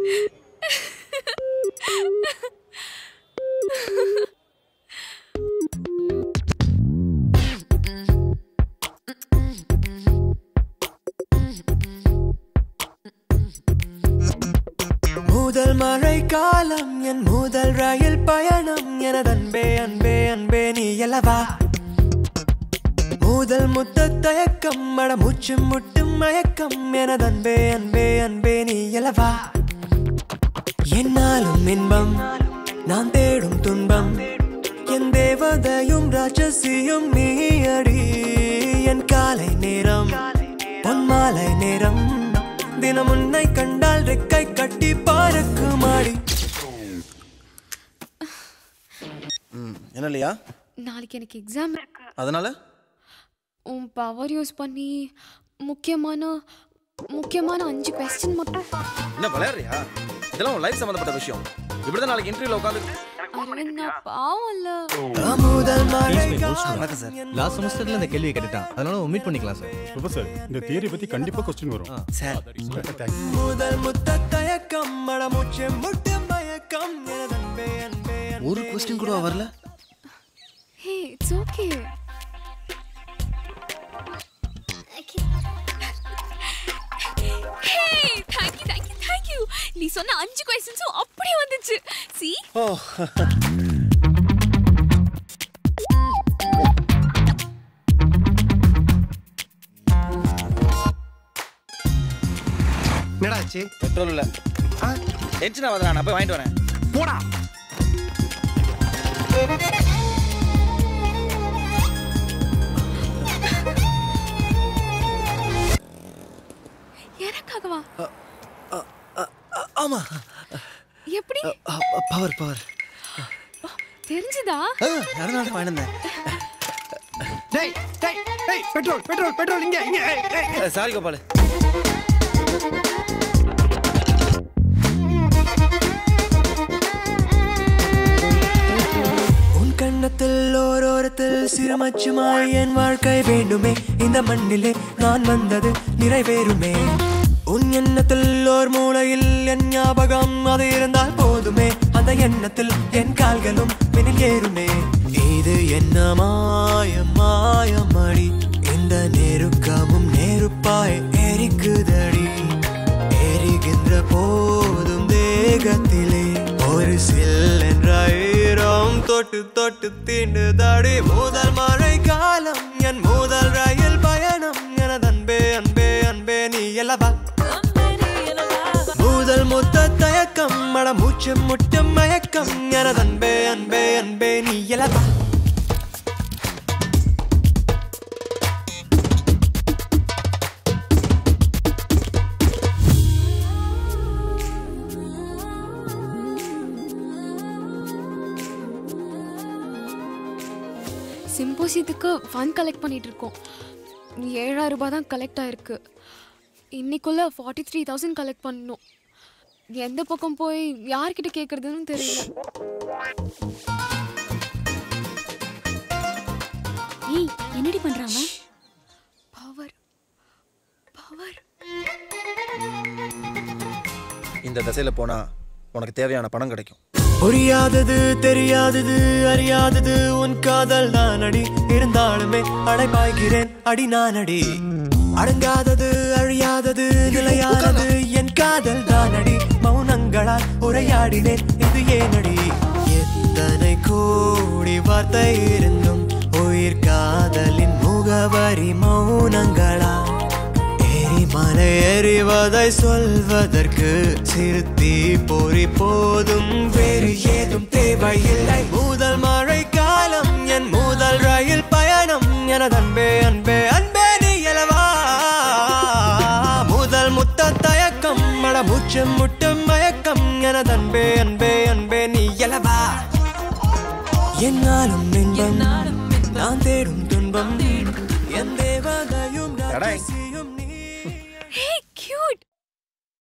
முதல் மழை காலம் என் முதல் ரயில் பயணம் எனது அன்பே அன்பே அன்பே நீ எல்லவா முதல் முத்த தயக்கம் மட மூச்சு முட்டும் மயக்கம் எனது அன்பே அன்பே அன்பே நீ எல்லவா என்னாலும் இன்பம் நான் தேடும் துன்பம் என் தேவதையும் ராட்சசியும் நீ அடி என் காலை நேரம் பொன்மாலை நேரம் தினம் உன்னை கண்டால் ரெக்கை கட்டி பாருக்கு மாடி என்ன இல்லையா நாளைக்கு எனக்கு எக்ஸாம் இருக்கு அதனால உன் பவர் யூஸ் பண்ணி முக்கியமான முக்கியமான அஞ்சு கொஸ்டின் மட்டும் என்ன விளையாடுறியா இதெல்லாம் உன் லைஃப் சம்மந்தப்பட்ட விஷயம் இப்படிதான் நாளைக்கு இன்டர்வியூல உட்காந்து அரவிந்த் நான் பாவம் இல்ல முதல் மழை வணக்கம் சார் லாஸ்ட் செமஸ்டர்ல இந்த கேள்வியை கேட்டுட்டான் அதனால மீட் பண்ணிக்கலாம் சார் ப்ரொஃபசர் இந்த தியரி பத்தி கண்டிப்பா கொஸ்டின் வரும் சார் முதல் முத்த தயக்கம் மட மூச்சு முட்டு மயக்கம் எனது அன்பே அன்பே ஒரு கொஸ்டின் கூட வரல hey it's okay hey thank you thank you thank you நீ சொன்ன அஞ்சு கொஸ்டின்ஸும் அப்படியே வந்துச்சு சி ஓ என்னடா ஆச்சு பெட்ரோல் இல்ல டென்ஷன் ஆகாத நான் போய் வாங்கிட்டு வரேன் போடா எனக்காகவா ஆமா எப்படி பவர் பவர் தெரிஞ்சுதா அதனால வாங்கிட்டு வந்தேன் டேய் டேய் டேய் பெட்ரோல் பெட்ரோல் பெட்ரோல் இங்க இங்க ஏய், ஏய், ஏய். சாரி கோபால் உன் கண்ணத்தில் ஓரோரத்தில் சிறுமச்சுமாய் என் வாழ்க்கை வேண்டுமே இந்த மண்ணிலே நான் வந்தது நிறைவேறுமே உன் எண்ணத்தில் ஓர் மூலையில் என் ஞாபகம் அது இருந்தால் போதுமே அந்த எண்ணத்தில் என் கால்களும் மினில் ஏறுமே இது என்ன மாயம் மாயமடி இந்த நெருக்கமும் நெருப்பாய் எரிக்குதடி எரிகின்ற போதும் தேகத்திலே ஒரு சில் என்ற ஈரம் தொட்டு தொட்டு தீண்டுதடி முதல் மழை காலம் என் முதல் ரயில் பயணம் எனது அன்பே அன்பே அன்பே நீ எல்லவா முதல் முத்த தயக்கம் மட மூச்சு முட்டும் மயக்கம் எனது அன்பே அன்பே அன்பே நீ எல்லவா சிம்போசியத்துக்கு ஃபண்ட் கலெக்ட் பண்ணிட்டு இருக்கோம் ஏழாயிரம் ரூபாய் தான் கலெக்ட் ஆயிருக்கு இன்னைக்குள்ள ஃபார்ட்டி த்ரீ தௌசண்ட் கலெக்ட் பண்ணணும் எந்த பக்கம் போய் யார்கிட்ட கேட்கறதுன்னு தெரியல ஏய் என்னடி பண்றாங்க பவர் பவர் இந்த திசையில போனா உனக்கு தேவையான பணம் கிடைக்கும் புரியாதது தெரியாதது அறியாதது உன் காதல் தான் அடி இருந்தாலுமே அடைப்பாய்கிறேன் அடி நான் அடி அடங்காதது அழியாதது நிலையானது என் காதல் தான் அடி மௌனங்களால் உரையாடினேன் இது ஏனடி எத்தனை கோடி வார்த்தை இருந்தும் உயிர் காதலின் முகவரி மௌனங்களா எரிமலை எறிவதை சொல்வதற்கு சிறுத்தி பொறி போதும் வேறு ஏதும் தேவையில்லை முதல் மழை காலம் என் முதல் ரயில் பயணம் எனது அன்பே அன்பே அன்பே நீ எலவா முதல் முத்த தயக்கம் மட மூச்சு முட்டும் மயக்கம் எனது அன்பே அன்பே அன்பே நீ எலவா என்னாலும் நெஞ்சம்